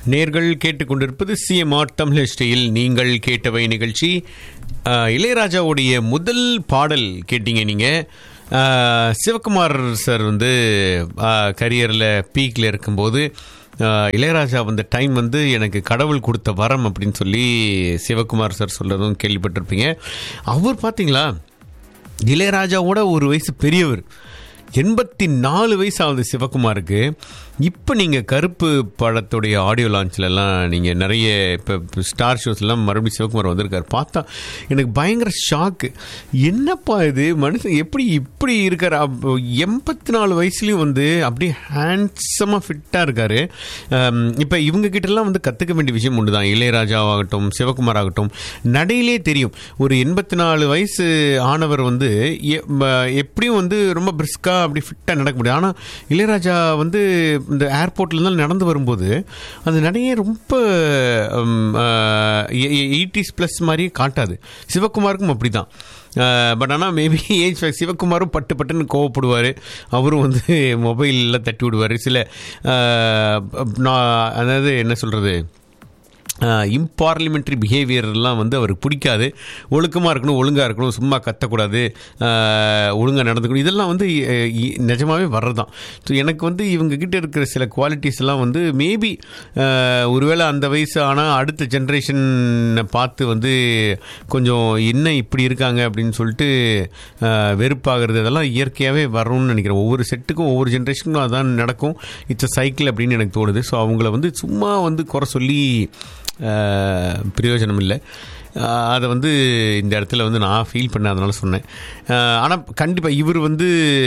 நேர்கள் கேட்டுக்கொண்டிருப்பது சிஎம்ஆர் தமிழ்ஸ்டையில் நீங்கள் கேட்டவை நிகழ்ச்சி அஹ், இளையராஜாவுடைய முதல் பாடல் கேட்டீங்க நீங்கள் சிவகுமார் சார் வந்து கரியரில் பீக்கில் இருக்கும்போது அஹ், இளையராஜா வந்த டைம் வந்து எனக்கு கடவுள் கொடுத்த வரம் அப்படின்னு சொல்லி சிவகுமார் சார் சொல்கிறதும் கேள்விப்பட்டிருப்பீங்க அவர் பார்த்தீங்களா இளையராஜாவோட ஒரு வயசு பெரியவர் எண்பத்தி நாலு வயசு ஆகுது சிவகுமாருக்கு இப்போ நீங்கள் கருப்பு படத்துடைய ஆடியோ லான்ச்லலாம் நீங்கள் நிறைய இப்போ ஸ்டார் ஷோஸ்லாம் மறுபடியும் சிவகுமார் வந்திருக்காரு பார்த்தா எனக்கு பயங்கர ஷாக்கு என்னப்பா இது மனுஷன் எப்படி இப்படி இருக்கார் எண்பத்தி நாலு வயசுலேயும் வந்து அப்படியே ஹேண்ட்ஸமாக ஃபிட்டாக இருக்கார் இப்போ இவங்க கிட்டலாம் வந்து கற்றுக்க வேண்டிய விஷயம் ஒன்று தான் இளையராஜாவாகட்டும் சிவகுமார் ஆகட்டும் நடையிலே தெரியும் ஒரு எண்பத்தி நாலு வயசு ஆனவர் வந்து எ- ம- எப்படியும் வந்து ரொம்ப பிரிஸ்காக அப்படி ஃபிட்டாக நடக்க முடியும் ஆனால் இளையராஜா வந்து இந்த ஏர்போர்ட்லேருந்து நடந்து வரும்போது அந்த நடையே ரொம்ப எயிட்டிஸ் ப்ளஸ் மாதிரியே காட்டாது சிவகுமாருக்கும் அப்படி தான் பட் ஆனால் மேபி ஏஜ் சிவகுமாரும் பட்டு பட்டுன்னு கோவப்படுவார் அவரும் வந்து மொபைலில் தட்டி விடுவார் சில அஹ், நான் அதாவது என்ன சொல்கிறது இம்பார்லிமெண்ட்ரி பிஹேவியர்லாம் வந்து அவருக்கு பிடிக்காது ஒழுக்கமாக இருக்கணும் ஒழுங்காக இருக்கணும் சும்மா கத்தக்கூடாது ஒழுங்காக நடந்துக்கணும் இதெல்லாம் வந்து அஹ், இ- நிஜமாவே வர்றதான் ஸோ எனக்கு வந்து இவங்க கிட்ட இருக்கிற சில குவாலிட்டிஸ் எல்லாம் வந்து மேபி ஒருவேளை அந்த வயசு ஆனால் அடுத்த ஜென்ரேஷனை பார்த்து வந்து கொஞ்சம் என்ன இப்படி இருக்காங்க அப்படின்னு சொல்லிட்டு அஹ், வெறுப்பாகிறது அதெல்லாம் இயற்கையாகவே வரும்னு நினைக்கிறேன் ஒவ்வொரு செட்டுக்கும் ஒவ்வொரு ஜென்ரேஷனுக்கும் அதான் நடக்கும் இட்ஸ் சைக்கிள் அப்படின்னு எனக்கு தோணுது ஸோ அவங்கள வந்து சும்மா வந்து குறை சொல்லி அஹ், பிரயோஜனம் இல்லை அஹ், அதை வந்து இந்த இடத்துல வந்து நான் ஃபீல் பண்ணேன் அதனால சொன்னேன் ஆனால் கண்டிப்பாக இவர் வந்து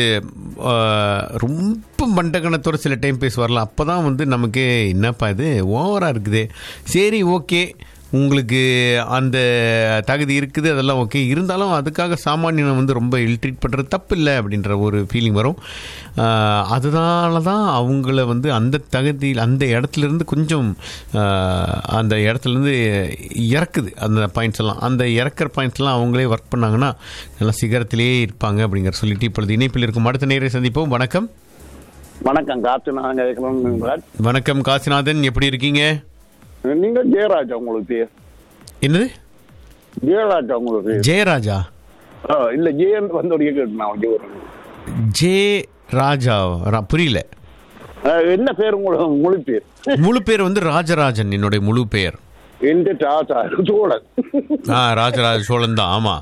அஹ், ரொம்ப மண்டகணத்தோட சில டைம் பேச வரலாம் அப்போ தான் வந்து நமக்கு என்னப்பா இது ஓவராக இருக்குதே சரி ஓகே உங்களுக்கு அந்த தகுதி இருக்குது அதெல்லாம் ஓகே இருந்தாலும் அதுக்காக சாமானியனை வந்து ரொம்ப இல்ட்ரீட் பண்ணுறது தப்பு இல்லை அப்படின்ற ஒரு ஃபீலிங் வரும் ஆஹ் அதனால தான் அவங்கள வந்து அந்த தகுதியில் அந்த இடத்துலேருந்து கொஞ்சம் ஆஹ் அந்த இடத்துலேருந்து இறக்குது அந்த பாயிண்ட்ஸ் எல்லாம் அந்த இறக்குற பாயிண்ட்ஸ் எல்லாம் அவங்களே ஒர்க் பண்ணாங்கன்னா நல்லா சிகரத்திலேயே இருப்பாங்க அப்படிங்கிற சொல்லிட்டு இப்பொழுது இணைப்பில் இருக்கும் அடுத்த நேரை சந்திப்போம் வணக்கம் வணக்கம் காத்து நாங்க இருக்கிறோம் வணக்கம் காசிநாதன் எப்படி இருக்கீங்க நீங்க ஜெயராஜா உங்களுக்கு பேர் என்னது ஜெயராஜா உங்களுக்கு பேர் ஜெயராஜா ஆ, இல்ல ஜெயன் வந்து ஒரு கேட்டு நான் ஜெயராஜ். ஜே ராஜா ரா- புரியல ஆ, என்ன பேர் உங்களுக்கு முழு பேர் முழு பேர் வந்து ராஜராஜன் என்னுடைய முழு பெயர் எந்த தாத்தா சோழன் ஆ ராஜராஜ சோழன் தான் ஆமா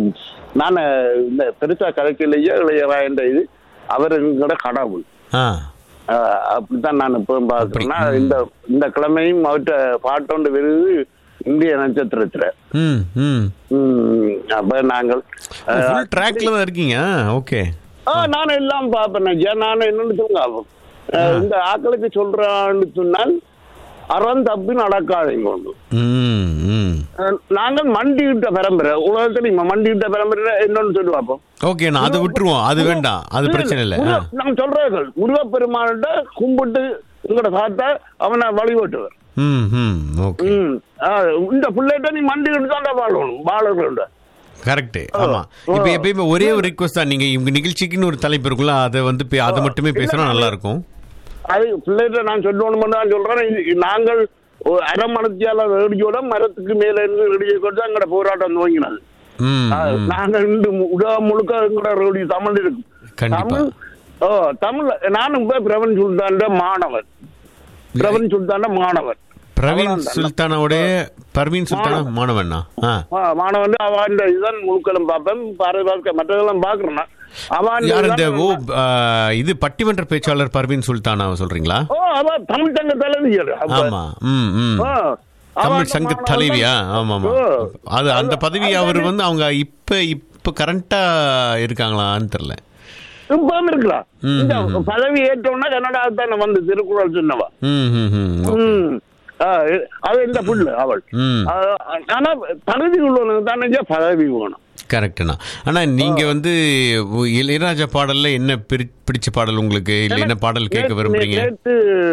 நான் இந்த பெருசா கதைக்கலையே இளையரா என்ற இது அவர் எங்களோட கடவுள் ஆ ஆ, அப்படித்தான் நான் இப்போ பார்க்கறேன்னா இந்த இந்த கிழமையும் அவர்கிட்ட பாட்டோண்டு வருது இந்திய நட்சத்திரத்துல ம் ம் ம், அப்ப நாங்கள் ஆ, ஃபுல் ட்ராக்ல தான் இருக்கீங்க ஓகே ஆ நானும் எல்லாம் பார்ப்பேன் ஐயா நானும் என்னன்னு சொல்லுங்க அஹ், இந்த ஆக்களுக்கு சொல்றான்னு சொன்னால் அறம் தப்பி நடக்காதீங்க ஒன்று ம் ம் அஹ், நாங்கள் மண்டியிட்ட பரம்பரை உலகத்துல இங்க மண்டியிட்ட பரம்பரை என்னன்னு சொல்லி பார்ப்போம் ஓகே நான் அதை விட்டுருவோம் அது வேண்டாம் அது பிரச்சனை இல்லை ஆ. முருக- நான் சொல்றேன் முருகப்பெருமான்கிட்ட கும்பிட்டு உங்களோட பார்த்தா அவனை வழிபட்டுவர் ம் ம் ஓகே ம் ஆ, இந்த பிள்ளைகிட்ட நீ மண்டிக்கிட்டு தான் வாழணும் வாழறோம் கரெக்ட் ஆமா இப்போ எப்பயுமே ஒரே ஒரு ரிக்வஸ்ட் தான் நீங்க இவங்க நிகழ்ச்சிக்குன்னு ஒரு தலைப்பு இருக்குல்ல அதை வந்து பே- அதை மட்டுமே பேசினா நல்லா இருக்கும் அது பிள்ளைகிட்ட நான் சொல்லணும் தான் சொல்றேன் இது நாங்கள் ஒரு அரை மணத்தியால ரேடியோட மரத்துக்கு மேல இருந்து ரேடியோ கொண்டு எங்களோட போராட்டம் துவங்கினது ம் ஆ, ம். நாங்க இன்று உலகம் முழுக்க எங்களோட ரேடியோ தமிழ் இருக்கு கண்டிப்பா. தமிழ் ஓ தமிழ் நானும் இப்ப பிரவன் சுல்தான்ட மாணவன் பிரவன் சுல்தான்ட மாணவன் பிரவீன் அவ்வளவுதான். சுல்தானாவுடைய பர்வீன் சுல்தானா மாணவனா ஆ ஆ, மாணவன் அவன் இந்த இதுதான் முழுக்களும் பார்ப்பேன் பாரதி பார்க்க மற்றதெல்லாம் பாக்குறேன் அவன் யார் இந்த இதுதான் ஓ ஆ, இது பட்டிமன்ற பேச்சாளர் பர்வீன் சுல்தானா சொல்றீங்களா ஓ அவன் தமிழ் சங்க தலைவியர் அப்ப. ஆமா ம் ம் ஆ, அவன் தமிழ் சங்க மாணவன் தலைவியா ஆமா ஆமா ஓ. அது அந்த பதவி அது- அவர் வந்து அவங்க இப்ப இப்ப கரண்டா இருக்காங்களான்னு தெரியல இப்பவும் இருக்கலாம் ம், இந்த ம், ம். பதவி ஏற்றோம்னா கன்னடா தானே வந்து திருக்குறள் சொன்னவா ம் ம் ம் ம். ஆ, அது இந்த புல்லு அவள் ம் ஆ, ஆனா தகுதி உள்ளவனுக்கு தானே பதவி வேணும் கரெக்டுண்ணா ஆனா நீங்க வந்து ஒ- இளையராஜா பாடல்ல என்ன பிரி- பிடிச்ச பாடல் உங்களுக்கு இல்ல என்ன பாடல் கேட்க விரும்புறீங்க நேற்று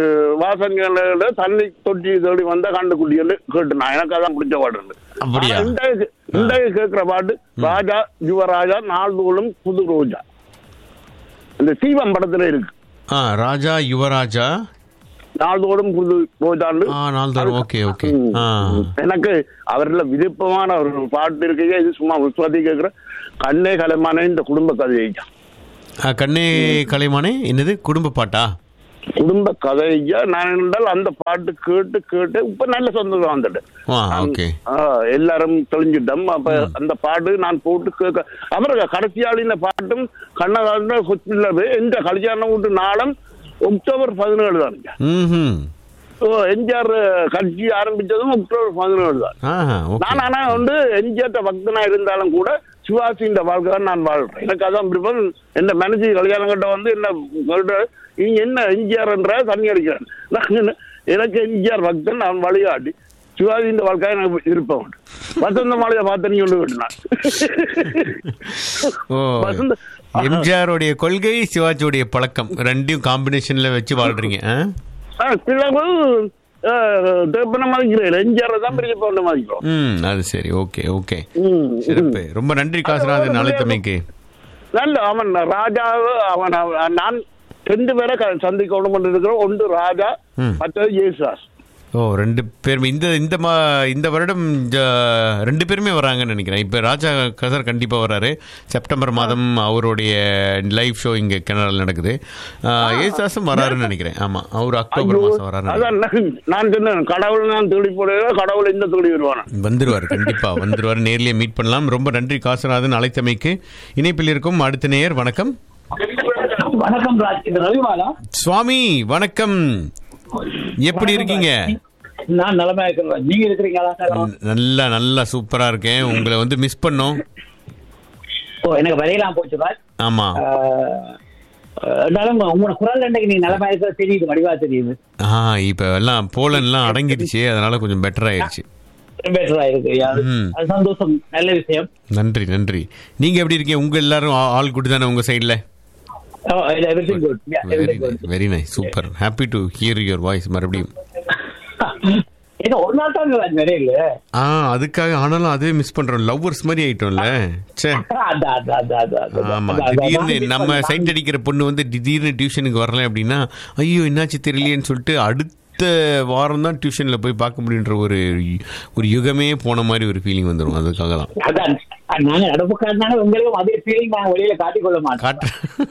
வாசங்கள தண்ணி தொட்டி தேடி வந்த கண்டுக்குட்டின்னு கேட்டு நான் எனக்கு அதான் பிடிச்ச பாட்டு உண்டு. அப்படியா? ஆனா இன்றைக்கு இன்றைக்கு கேட்கிற பாட்டு ராஜா யுவராஜா நாள்தோளும் புது ரோஜா இந்த சீவம் படத்துல இருக்கு ஆ ராஜா யுவராஜா நாள்தோறும் புது போய்தாண்டு ஆ நாள்தோறும் ஓகே ஓகே ஆ எனக்கு அவர்ல விருப்பமான ஒரு பாட்டு இருக்கீங்க இது சும்மா உஸ்வாதி கேட்கிற கண்ணே கலைமான இந்த குடும்ப கதையை ஆ, கண்ணே கலைமானே என்னது குடும்ப பாட்டா குடும்ப கதையா நான் என்றால் அந்த பாட்டு கேட்டு கேட்டு இப்ப நல்ல சந்தோஷம் வந்துட்டேன் ஆ ஓகே ஆ, எல்லாரும் தெளிஞ்சிட்டோம் அப்ப அந்த பாட்டு நான் போட்டு கேட்க அப்புறம் கடைசியாளின பாட்டும் கண்ணகால கொச்சில்லது எந்த கல்யாணம் வீட்டு நாளம் அக்டோபர் பதினேழு தான் ம் ஓ எம்ஜிஆர் கட்சி ஆரம்பிச்சதும் அக்டோபர் பதினேழு தான் ஆ ஓகே நான் ஆனா வந்து எம்ஜிஆர் பக்தனா இருந்தாலும் கூட சிவாஜி இந்த வாழ்க்கை தான் நான் வாழ்றேன் எனக்கு அதான் விருப்பம் என்ன மனசு கல்யாணம் கிட்ட வந்து என்ன சொல்ற நீங்க என்ன எம்ஜிஆர்ன்ற தண்ணி அடிக்கிறேன் நான் என்ன, எனக்கு எம்ஜிஆர் பக்தன் நான் வழிகாட்டி சிவாஜி இந்த வாழ்க்கை எனக்கு விருப்பம் உண்டு வசந்த மாலையை பார்த்து நீ கொண்டு விட்டுனான் ஓ வசந்த எம்ஜிஆருடைய கொள்கை சிவாஜியுடைய பழக்கம் ரெண்டையும் காம்பினேஷன்ல வச்சு வாழ்றீங்க ஆ? ஆ, பிள்ளைகள் தேப்பன மதிக்கிறேன் எம்ஜிஆர் தான் பெரிய பொண்ணு மதிக்கிறோம் ம் அது சரி ஓகே ஓகே ம், சிறப்பு ரொம்ப நன்றி காசுநாதன் அழைத்தமைக்கு நல்ல அவன் ராஜாவு அவன் அவன் நான் ரெண்டு பேரை க- சந்திக்கணும் என்று இருக்கிறோம் ஒன்று ராஜா ம். மற்றது ஜேசுதாஸ் ஓ ரெண்டு பேரும் இந்த இந்த மா இந்த வருடம் ஜ- ரெண்டு பேருமே வராங்கன்னு நினைக்கிறேன் இப்போ ராஜா கசர் கண்டிப்பாக வராரு செப்டம்பர் மாதம் அவருடைய லைவ் ஷோ இங்கே கனடாவில் நடக்குது ஏசாசும் வராருன்னு நினைக்கிறேன் ஆமாம் அவர் அக்டோபர் மாதம் வராரு அதான் நான் நான் சொன்னேன் கடவுள் நான் தேடி போடுவேன் கடவுள் இந்த தேடி வருவானா வந்துருவார் கண்டிப்பா வந்துருவார் நேர்லயே மீட் பண்ணலாம் ரொம்ப நன்றி காசுநாதன் அழைத்தமைக்கு இணைப்பில் இருக்கும் அடுத்த நேயர் வணக்கம் வணக்கம் ராஜ் இது ரவிமாலா சுவாமி வணக்கம் எப்படி இருக்கீங்க நான் நலமா இருக்கேன் ராஜ். நீங்க இருக்கிறீங்களா சார் நல்லா நல்லா சூப்பரா இருக்கேன் உங்களை வந்து மிஸ் பண்ணோம் ஓ எனக்கு வரையலாம் போச்சு ராஜ் ஆமா ஆஹ், இருந்தாலும் உங்களோட குரல் அன்றைக்கு நீங்க நலமா இருக்கிற தெரியுது வடிவா தெரியுது ஆ இப்ப எல்லாம் போலன்லாம் அடங்கிடுச்சு அதனால கொஞ்சம் பெட்டர் ஆயிடுச்சு பெட்டரா இருக்கு அது ம். அது சந்தோஷம் நல்ல விஷயம் நன்றி நன்றி நீங்க எப்படி இருக்கீங்க உங்க எல்லாரும் ஆ- ஆள் கூட்டு தானே உங்க சைடுல everything good very everything nice good very nice super happy to hear your voice மறுபடியும் ஏன்னா ஒரு நாள் தான் ராஜ் நிறைய இல்ல ஆ அதுக்காக ஆனாலும் அதுவே மிஸ் பண்றோம் லவ்வர்ஸ் மாதிரி ஆயிட்டோம்ல சே அதான் அதான் அதான் அதான் அதான். ஆமா அதான், அதான். திடீர்னு நான் நம்ம நான் சைட் அடிக்கிற பொண்ணு வந்து திடீர்னு டியூஷனுக்கு வரல அப்படின்னா ஐயோ என்னாச்சு தெரியலையேன்னு சொல்லிட்டு அடுத்த வாரம் தான் டியூஷன்ல போய் பார்க்க முடியுன்ற ஒரு ஒரு யுகமே போன மாதிரி ஒரு ஃபீலிங் வந்துடும் அதுக்காக தான் அதான் நாங்க நடப்புக்காரனால உங்களுக்கும் அதே ஃபீலிங் நாங்க வெளியில காட்டிக்கொள்ள மாட்டோம் காட்டு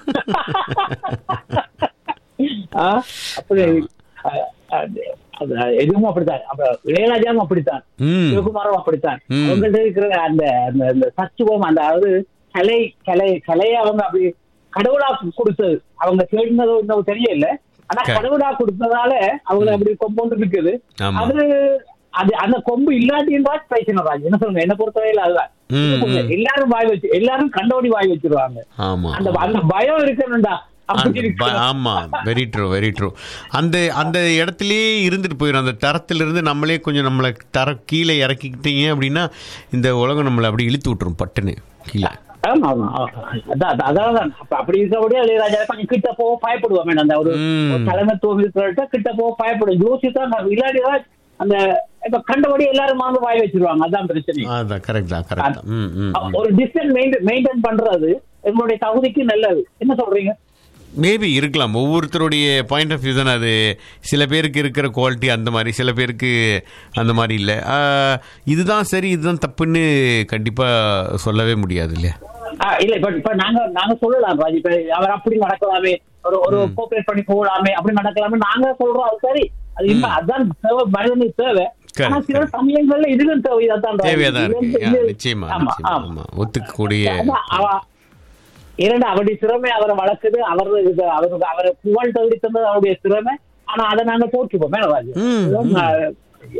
ஆ, அப்படி அ- அது- அது எதுவும் அப்படித்தான் அப்புறம் இளையராஜாவும் அப்படித்தான் ம் சிவகுமாரும் அப்படித்தான் ம். அவங்கள்ட்ட இருக்கிற அந்த அந்த அந்த சத்துவம் அந்த அதாவது கலை கலை கலையை அவங்க அப்படி கடவுளா கொடுத்தது அவங்க தேடினதோ இன்னும் தெரியல ஆனா க- கடவுளா கொடுத்ததால அவங்க அப்படி கொம்பொண்டு இருக்குது ஆமா. அது அது அந்த கொம்பு இல்லாட்டின்றா பிரச்சனை ராஜ் என்ன சொல்லுங்க என்ன பொறுத்தவரையில அதுதான் ம், ம். எல்லாரும் வாய் வச்சு எல்லாரும் கண்டோடி வாய் வச்சிருவாங்க ஆமா அந்த அந்த பயம் இருக்கணும்டா அப்படி அந்த இருக்கு ப- ஆமா வெரி ட்ரூ வெரி ட்ரூ அந்த அந்த இடத்துலயே இருந்துட்டு போயிடும் அந்த தரத்திலிருந்து நம்மளே கொஞ்சம் நம்மளை தர கீழே இறக்கிக்கிட்டீங்க அப்படின்னா இந்த உலகம் நம்மளை அப்படி இழுத்து விட்டுரும் பட்டுன்னு கீழே ஆமா ஆமா ஆமா. அதான் அதான், அதான் தான். அப்ப அப்படி இருக்கபடியே இளையராஜா கொஞ்சம் கிட்ட போக பயப்படுவோம் வேண்டாம் அந்த ஒரு ம். ஒரு தலைமைத்துவம் இருக்கிற கிட்ட போக பயப்படும் யோசித்தான் இல்லாட்டிதான் அந்த இப்ப கண்டபடி எல்லாரும் மாந்து வாய் வச்சிருவாங்க அதான் பிரச்சனை அதான் கரெக்ட் தான் கரெக்ட் தான் ம் ம் ம். ஒரு டிஸ்டன்ஸ் மெயின்டைன் பண்றது எங்களுடைய தகுதிக்கு நல்லது என்ன சொல்றீங்க மேபி இருக்கலாம் ஒவ்வொருத்தருடைய பாயிண்ட் ஆஃப் வியூ தானே அது சில பேருக்கு இருக்கிற குவாலிட்டி அந்த மாதிரி சில பேருக்கு அந்த மாதிரி இல்லை ஆஹ், இதுதான் சரி இதுதான் தப்புன்னு கண்டிப்பாக சொல்லவே முடியாது இல்லையா ஆ, இல்ல இப்ப இப்ப நாங்க நாங்க சொல்லலாம் ராஜ் இப்ப அவர் அப்படி நடக்கலாமே ஒரு ஒரு கோஆபரேட் பண்ணி போகலாமே அப்படி நடக்கலாமே நாங்க சொல்றோம் அது சரி அது இல்ல அதான் தேவை மனிதனுக்கு தேவை Correct, ஆனா சில correct. சமயங்கள்ல இதுவும் தேவை இதான் தேவையா தான் இருக்கு ஆ, நிச்சயமா நிச்சயமா ஆமா ஒத்துக்கக்கூடிய அதான் அவ- இரண்டு அவருடைய திறமை அவரை வளர்க்குது அவர் இது அவருக்கு அவரை புகழ் தகுதி தந்தது அவருடைய திறமை ஆனா அதை நாங்க போட்டுப்போம் மேலராஜ் ம், ம்.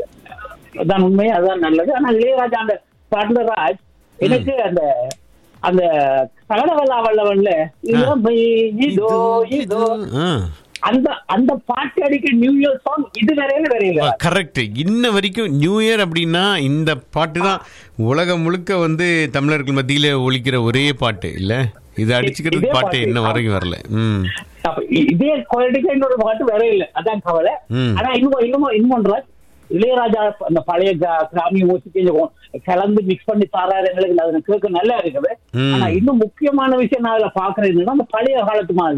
அதான் உண்மை அதுதான் நல்லது ஆனா இளையராஜா அந்த பாட்டுல ராஜ் எனக்கு அந்த அந்த சகடவல்லா வல்லவன்ல இளமை இதோ இதோ ஆ அந்த அந்த பாட்டு அடிக்க நியூ இயர் சாங் இது வரையில வரையில கரெக்ட் இன்ன வரைக்கும் நியூ இயர் அப்படின்னா இந்த பாட்டு தான் உலகம் முழுக்க வந்து தமிழர்கள் மத்தியில ஒலிக்கிற ஒரே பாட்டு இல்ல இது அடிச்சுக்கிறது இதே பாட்டு பாட்டு. இன்ன வரைக்கும் வரல ம் அப்ப இ- இதே குவாலிட்டிக்கு இன்னொரு பாட்டு வேற இல்ல அதான் கவலை ம். ஆனா இன்னும் இன்னும் இன்னொன்று இளையராஜா அந்த பழைய கிரா- கிராமிய மூசிக்கு கொஞ்சம் கலந்து மிக்ஸ் பண்ணி தாராரு எங்களுக்கு அது கேட்க நல்லா இருக்குது ம். ஆனா இன்னும் முக்கியமான விஷயம் நான் அதுல பாக்குறது என்னன்னா அந்த பழைய காலத்து மாதிரி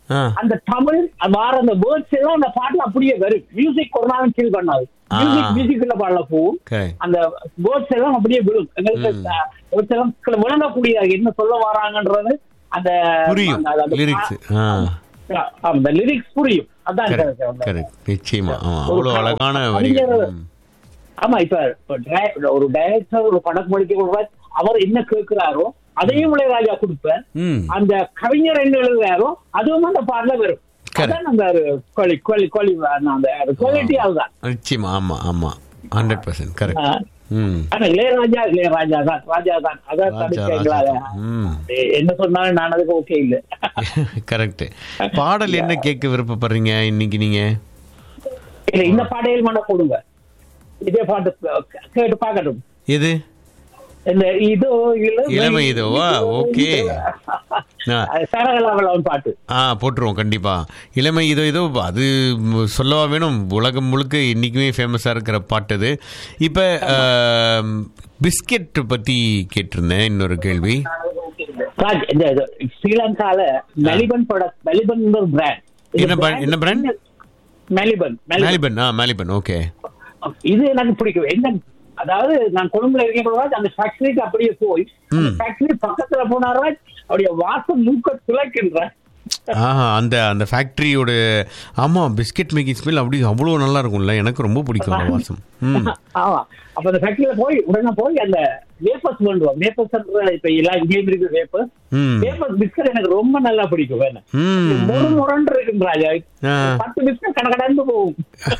ஆ. அந்த தமிழ் வார அந்த வேர்ட்ஸ் எல்லாம் அந்த பாட்டுல அப்படியே வரும் மியூசிக் ஒரு நாளும் ஃபீல் பண்ணாது ஆ. மியூசிக் மியூசிக்ல பாடல போகும் Correct. அந்த வேர்ட்ஸ் எல்லாம் அப்படியே விழும் எங்களுக்கு வேர்ட்ஸ் எல்லாம் க- விளங்கக்கூடிய என்ன சொல்ல வராங்கன்றது அந்த புரியும் அந்த- அந்த- லிரிக்ஸ் ஆ ஆ, அந்த லிரிக்ஸ் புரியும் அதான் கரெக்ட் correct. கரெக்ட் நிச்சயமா ஆமா ஒரு அவ்வளோ க- அழகான வரிகள் கவிஞர் ம். ஆமா இப்ப இப்ப direct- ஒரு டைரக்டர் ஒரு படம் படிக்க கொடுப்பார் அவர் என்ன கேட்கிறாரோ அதையும் இளையராஜா கொடுப்பார் ம் அந்த கவிஞர் என்ன எழுதுறாரோ அதுவும் அந்த பாடல வரும் Correct. அதான் அந்த ஒரு quali- quali- quali- அந்த குவாலிட்டி அதுதான் நிச்சயமா ஆமா ஆமா ஹண்ட்ரட் பர்சன்ட் கரெக்ட் ஆ. ம் ஆனா இளையராஜா இளையராஜா தான் ராஜா தான் அதான் ராஜா, தடுக்க ராஜா எங்களால தான். ம். எ- என்ன சொன்னாலும் நான் அதுக்கு ஓகே இல்ல கரெக்ட் பாடல் என்ன கேட்க விருப்பப்படுறீங்க இன்னைக்கு நீங்க இல்ல இந்த பாடையில் மன போடுங்க இதே பாட்டு கே- கேட்டு பார்க்கட்டும் எது இந்த இதோ இளமை இளமை இதோவா? ஓகே. ஆ. அது சரகலாவளவன் பாட்டு ஆ போட்டுருவோம் கண்டிப்பா இளமை இதோ இதோ அது ம், சொல்லவா வேணும் உலகம் முழுக்க இன்னைக்குமே ஃபேமஸாக இருக்கிற பாட்டு அது இப்போ பிஸ்கெட் பற்றி கேட்டிருந்தேன் இன்னொரு கேள்வி ராஜ் இந்த இது ஸ்ரீலங்கால மெலிபன் ப்ராடக்ட் மெலிபன் ஒரு பிராண்ட் என்ன brand- என்ன brand? மெலிபன் மெலிபன் மேலிபன் ஆ மேலிபன் ஓகே இது எனக்கு பிடிக்கும் என்ன அதாவது நான் கொழும்புல இருக்கேன் அந்த ஃபேக்டரிக்கு அப்படியே போய் அந்த ஃபேக்டரி பக்கத்துல போனாரா அப்படியே வாசம் மூக்க துளைக்கின்ற ஆஹா அந்த அந்த ஃபேக்ட்ரியோட ஆமாம் பிஸ்கெட் மேக்கிங் ஸ்மெல் அப்படி அவ்வளோ நல்லா இருக்கும்ல எனக்கு ரொம்ப பிடிக்கும் அந்த வாசம் ம் ஆமா அப்ப அந்த ஃபேக்டரியில போய் உடனே போய் அந்த வேப்பர்ஸ் பண்ணுவோம் வேப்பர்ஸ் இப்ப எல்லாம் இங்கேயும் இருக்கு வேப்பர்ஸ் ம் வேப்பர்ஸ் பிஸ்கட் எனக்கு ரொம்ப நல்லா பிடிக்கும் வேணும் ம் முரு முரண்டு இருக்கும் ராஜா ஆ. பத்து பிஸ்கட் கடகடந்து போகும்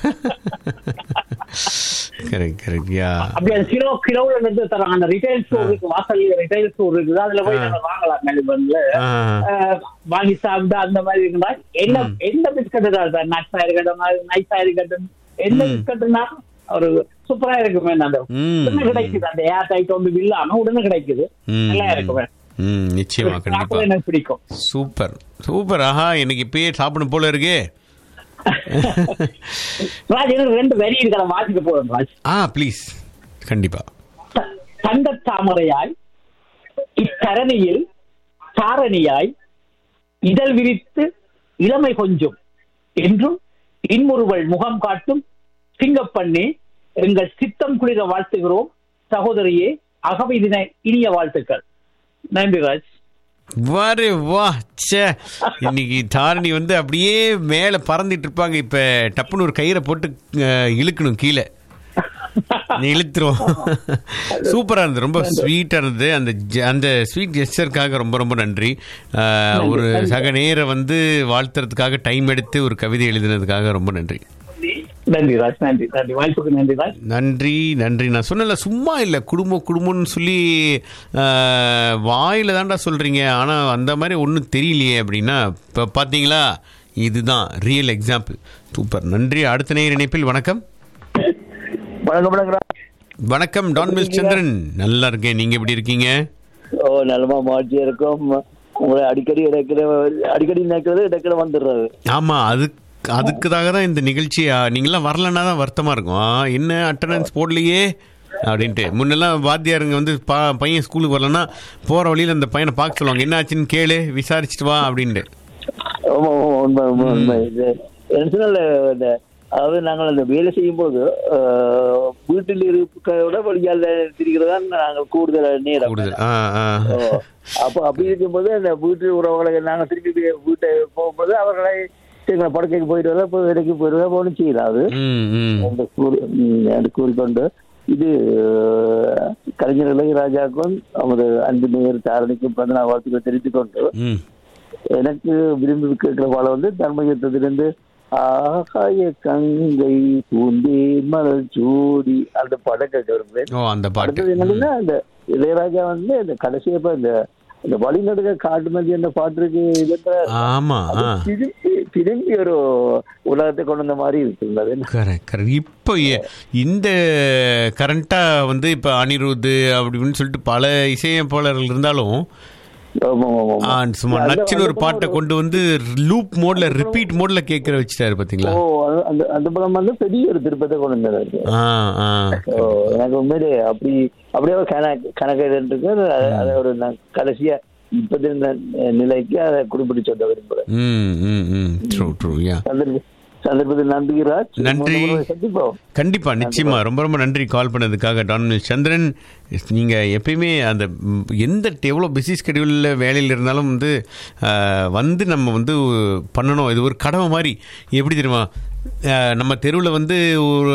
கரெக்ட் கரெக்ட் யா அப்படி அந்த கிலோ கிலோல இருந்து தராங்க அந்த ரிட்டைல் ஸ்டோர் இருக்கு வாசல்ல ரிட்டைல் ஸ்டோர் இருக்குது அதுல போய் நம்ம வாங்கலாம் மெலிபன்ல ஆ அஹ், வாங்கி சாப்பிட்டு அந்த மாதிரி இருக்குன்னா என்ன எந்த பிஸ்கட் நட்ஸா இருக்கட்டும் நைஸா இருக்கட்டும் எந்த பிஸ்கட்னா ஒரு சூப்பரா இருக்குமே அந்த ம். உடனே கிடைக்குது அந்த ஏர் டைட் வந்து இல்லாம உடனே கிடைக்குது ம். நல்லா இருக்குமே ம் நிச்சயமா கண்டிப்பா சாப்பிட எனக்கு பிடிக்கும் சூப்பர் சூப்பர் ஆஹா எனக்கு இப்பயே சாப்பிடணும் போல இருக்கு ராஜ் எனக்கு ரெண்டு வரி இருக்கிற வாசிக்க போறேன் ராஜ் ஆ ப்ளீஸ் கண்டிப்பா த- தங்கத் தாமரையாய் இத்தரணியில் தாரணியாய் இதழ் விரித்து இளமை கொஞ்சும் என்றும் இன்முறுவல் முகம் காட்டும் சிங்கப்பண்ணே எங்கள் சித்தம் குளிர வாழ்த்துகிறோம் சகோதரியே அகவை தின இனிய வாழ்த்துக்கள் நன்றி ராஜ் வாரு வா ச்சே இன்னைக்கு தாரணி வந்து அப்படியே மேலே பறந்துட்டு இருப்பாங்க இப்போ டப்புன்னு ஒரு கயிறை போட்டு அஹ், இழுக்கணும் கீழே நீ இழுத்துரும் சூப்பராக இருந்தது ரொம்ப ஸ்வீட்டாக இருந்தது அந்த ஜ- அந்த ஸ்வீட் ஜெஸ்டருக்காக ரொம்ப ரொம்ப நன்றி அஹ், ஒரு சக நேர வந்து வாழ்த்துறதுக்காக டைம் எடுத்து ஒரு கவிதை எழுதினதுக்காக ரொம்ப நன்றி நன்றி ராஜ் நன்றி நன்றி வாய்ப்புக்கு நன்றி ராஜ் நன்றி நன்றி நான் சொன்னல சும்மா இல்லை குடும்பம் குடும்பம்னு சொல்லி ஆஹ், வாயில தான்டா சொல்றீங்க ஆனால் அந்த மாதிரி ஒன்றும் தெரியலையே அப்படின்னா இப்போ பார்த்தீங்களா இதுதான் ரியல் எக்ஸாம்பிள் சூப்பர் நன்றி அடுத்த நேர் இணைப்பில் வணக்கம் வணக்கம் வணக்கம் வணக்கம் டான் மிஸ் சந்திரன் நல்லா இருக்கேன் நீங்க எப்படி இருக்கீங்க ஓ நல்லமா மாற்றியா இருக்கும் உங்களை அடிக்கடி இடைக்கிற அடிக்கடி நினைக்கிறது இடைக்கிற வந்துடுறது ஆமா அதுக்கு அதுக்குதாக தான் இந்த நிகழ்ச்சி ஆ, நீங்களாம் வரலன்னா தான் வருத்தமா இருக்கும் ஆ, என்ன அட்டண்டன்ஸ் போடலையே அப்படின்ட்டு முன்னெல்லாம் வாத்தியாருங்க வந்து பா பையன் ஸ்கூலுக்கு வரலன்னா போற வழியில அந்த பையனை பார்க்க சொல்லுவாங்க என்ன ஆச்சுன்னு கேளு விசாரிச்சுட்டு வா அப்படின்ட்டு ஆமா ஆமா உண்மை உண்மை உண்மை இது என்ன சொன்னால இந்த அதாவது நாங்கள் அந்த வேலை செய்யும் போது ஆஹ், வீட்டில் இருக்கிறத விட வழியால் திரிகிறதா நாங்கள் கூடுதல் நேரம் கூடுதல் ஆ ஆ ஓ, அப்போ அப்படி இருக்கும்போது அந்த வீட்டு உறவுகளை நாங்கள் திருப்பி வீ- வீட்டை போகும்போது அவர்களை எங்களை படுக்கைக்கு போயிட்டு வரல இப்போ வேலைக்கு போயிட்டு வரல ஒன்றும் செய்யலாது ம் ம் அந்த கூறி ம், என்று கூறிக்கொண்டு இது அஹ், கலைஞர் இளையராஜாவுக்கும் நமது அன்பு நேயர் தாரணிக்கும் பிறந்த நான் வாழ்த்துக்களை தெரிவித்துக் கொண்டு ம் எனக்கு விரும்பி கேட்கிற பாடம் வந்து தர்மயுத்தத்திலிருந்து ஆகாய கங்கை பூந்தே மலர் ஜோடி அந்த படம் கேட்க விரும்புகிறேன் ஓ அந்த பாட்டு அடுத்தது என்னன்னா இந்த இளையராஜா வந்து இந்த கடைசியப்ப இந்த இந்த வழிநடுக காட்டு மதி அந்த பாட்டு இருக்கு இதுன்ற ஆமா ஆ திரும்பி திரும்பி ஒரு உலகத்தை கொண்டு வந்த மாதிரி இருக்குது கரெக்ட் கரெக்ட் இப்போ எ- இந்த கரண்ட்டாக வந்து இப்போ அனிருத் அப்படின்னு சொல்லிட்டு பல இசையமைப்பாளர்கள் இருந்தாலும் ஆமா, ஆமா, ஆமா. ஆ, சும்மா அந்த- நச்சுன்னு ஒரு அந்த பாட்டை படம் கொண்டு வந்து லூப் மோட்ல ரிப்பீட் மோட்ல கேட்கற வச்சுட்டாரு பாத்தீங்களா ஓ அது- அந்த அந்த படம் வந்து பெரிய ஒரு திருப்பத்தை கொண்டு வந்தாரு ஆ ஆ ஓ, எனக்கு உண்மையிலே அப்படி அப்படியே ஒரு கணக்கு கணக்கு இருக்கு அது- அது ஒரு நான் கடைசியா இப்போதைய ந- நிலைக்கு அதை குறிப்பிட்டு சொல்ல விரும்புகிறேன் ம் ம் ம் ட்ரூ ட்ரூ யா சந்தர்ப்ப- சந்தர்ப்பத்தில் நன்றி ராஜ் நன்றி. இன்னொரு முறை சந்திப்போம் கண்டிப்பா நிச்சயமா ரொம்ப ரொம்ப நன்றி கால் பண்ணதுக்காக டானில் சந்திரன் நீங்க எப்பயுமே அந்த ம், எந்த எவ்வளோ பிஸி ஸ்கெடியூலில் வேலையில் இருந்தாலும் வந்து ஆஹ், வந்து நம்ம வந்து பண்ணணும் இது ஒரு கடமை மாதிரி எப்படி தெரியுமா ஆஹ், நம்ம தெருவில் வந்து ஒரு